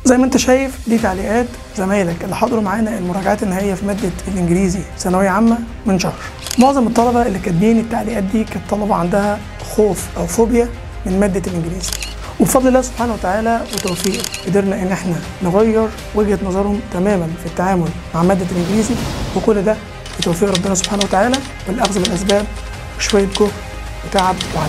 زي ما انت شايف دي تعليقات زمايلك اللي حضروا معانا المراجعات النهائيه في ماده الانجليزي ثانويه عامه من شهر معظم الطلبه اللي كاتبين التعليقات دي كانت طلبه عندها خوف او فوبيا من ماده الانجليزي وبفضل الله سبحانه وتعالى وتوفيقه قدرنا ان احنا نغير وجهه نظرهم تماما في التعامل مع ماده الانجليزي وكل ده بتوفيق ربنا سبحانه وتعالى والاخذ بالاسباب وشويه جهد وتعب وعدم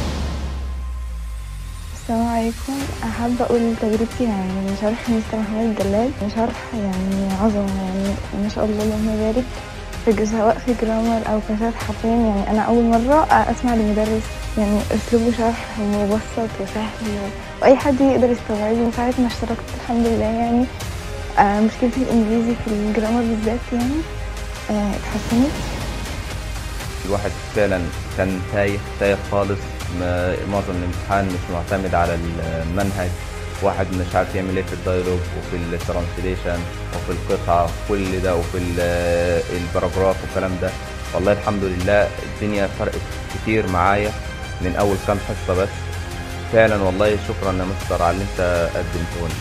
السلام عليكم حابة أقول تجربتي يعني من شرح مستر محمود الجلال شرح يعني عظمة يعني ما شاء الله اللهم بارك في سواء في جرامر أو كشرح حرفيا يعني أنا أول مرة أسمع لمدرس يعني أسلوبه شرح مبسط وسهل وأي حد يقدر يستوعبه من ساعة ما اشتركت الحمد لله يعني آه مشكلتي الإنجليزي في الجرامر بالذات يعني آه اتحسنت الواحد فعلا كان تايه تايه خالص ما- معظم الامتحان مش معتمد على المنهج واحد مش عارف يعمل ايه في الدايلوج وفي الترانسليشن وفي القطعة كل ده وفي ال- الباراجراف والكلام ده والله الحمد لله الدنيا فرقت كتير معايا من اول كام حصة بس فعلا والله شكرا يا مستر على اللي انت قدمته لي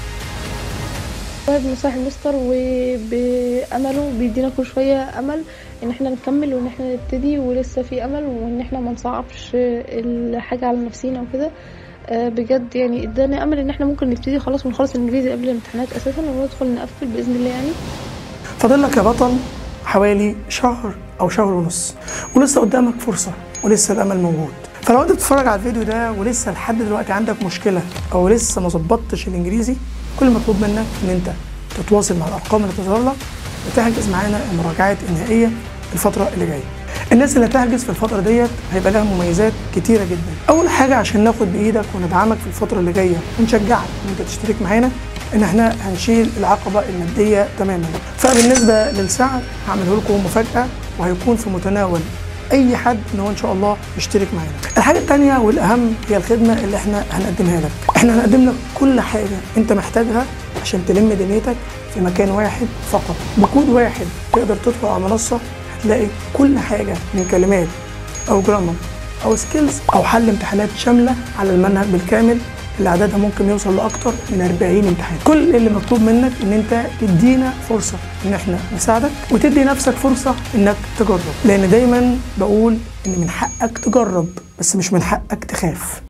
واحد نصايح المستر وبأمله بيدينا كل شوية أمل إن احنا نكمل وإن احنا نبتدي ولسه في أمل وإن احنا ما نصعبش الحاجة على نفسينا وكده آه، بجد يعني ادانا أمل إن احنا ممكن نبتدي خلاص ونخلص الإنجليزي قبل الامتحانات أساسا وندخل نقفل بإذن الله يعني فاضل لك يا بطل حوالي شهر او شهر ونص ولسه قدامك فرصه ولسه الامل موجود فلو انت بتتفرج على الفيديو ده ولسه لحد دلوقتي عندك مشكله او لسه ما ظبطتش الانجليزي كل المطلوب منك ان انت تتواصل مع الارقام اللي تظهر لك وتحجز معانا المراجعات النهائيه الفتره اللي جايه الناس اللي هتحجز في الفتره ديت هيبقى لها مميزات كتيره جدا اول حاجه عشان ناخد بايدك وندعمك في الفتره اللي جايه ونشجعك ان انت تشترك معانا ان احنا هنشيل العقبه الماديه تماما فبالنسبه للسعر هعمله لكم مفاجاه وهيكون في متناول اي حد ان هو ان شاء الله يشترك معانا الحاجه الثانيه والاهم هي الخدمه اللي احنا هنقدمها لك احنا هنقدم لك كل حاجه انت محتاجها عشان تلم دنيتك في مكان واحد فقط بكود واحد تقدر تدخل على المنصه هتلاقي كل حاجه من كلمات او جرامر او سكيلز او حل امتحانات شامله على المنهج بالكامل اللي عددها ممكن يوصل لاكتر من 40 امتحان كل اللي مطلوب منك ان انت تدينا فرصه ان احنا نساعدك وتدي نفسك فرصه انك تجرب لان دايما بقول ان من حقك تجرب بس مش من حقك تخاف